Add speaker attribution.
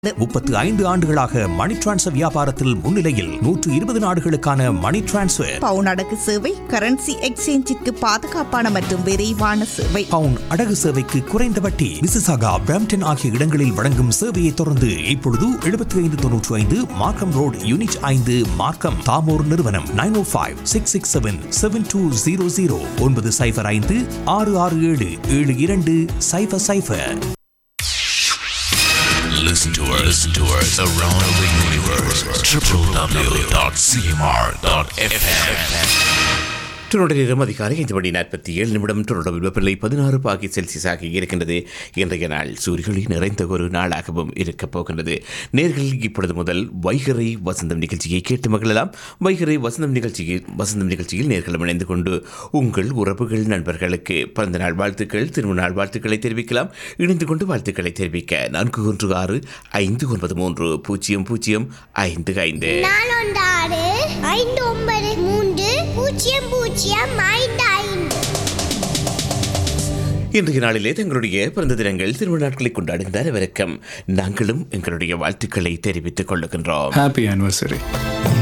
Speaker 1: முப்பத்து ஐந்து ஆண்டுகளாக மணி டிரான்ஸ்ஃபர் வியாபாரத்தில் முன்னிலையில் நூற்று இருபது நாடுகளுக்கான மணி டிரான்ஸ்ஃபர்
Speaker 2: பவுன் அடகு சேவை கரன்சி எக்ஸ்சேஞ்சிற்கு பாதுகாப்பான மற்றும் விரைவான சேவை
Speaker 1: பவுன் அடகு சேவைக்கு குறைந்த வட்டி மிசிசாகா பிராம்டன் ஆகிய இடங்களில் வழங்கும் சேவையை தொடர்ந்து இப்பொழுது எழுபத்தி ஐந்து தொன்னூற்றி ஐந்து மார்க்கம் ரோட் யூனிட் ஐந்து மார்க்கம் தாமோர் நிறுவனம் nine O five six six seven seven two zero zero ஒன்பது சைஃபர் ஐந்து ஆறு ஆறு ஏழு ஏழு இரண்டு cipher cipher
Speaker 3: Listen to us, listen to us around the universe. www.cmr.fm.
Speaker 4: Toronto நேரம் அதிகாலை ஐந்து மணி நாற்பத்தி ஏழு நிமிடம் டொரண்டோ வெப்பநிலை பதினாறு பாகி செல்சியஸாக இருக்கின்றது இன்றைய நாள் சூரியொளி நிறைந்த ஒரு நாளாகவும் இருக்கப் போகின்றது நேர்கள் இப்பொழுது முதல் வைகரை வசந்தம் நிகழ்ச்சியை கேட்டு மகிழலாம் வைகரை வசந்தம் நிகழ்ச்சியில் வசந்தம் நிகழ்ச்சியில் நேர்களும் இணைந்து கொண்டு உங்கள் உறவுகள் நண்பர்களுக்கு பிறந்த நாள் வாழ்த்துக்கள் திருமண நாள் வாழ்த்துக்களை தெரிவிக்கலாம் இணைந்து கொண்டு வாழ்த்துக்களை தெரிவிக்க நான்கு ஒன்று ஆறு ஐந்து ஒன்பது மூன்று பூஜ்ஜியம் பூஜ்ஜியம் ஐந்து ஐந்து
Speaker 5: நாலொண்டாறு ஐந்து ஒன்பது மூன்று பூஜ்ஜியம் பூஜ்ஜியம் ஐந்து ஐந்து
Speaker 4: இன்றைய நாளிலே தங்களுடைய பிறந்த தினங்கள் திருமண நாட்களை கொண்டாடுகின்ற அனைவருக்கும் நாங்களும் எங்களுடைய வாழ்த்துக்களை தெரிவித்துக் கொள்ளுகின்றோம்
Speaker 6: Happy anniversary.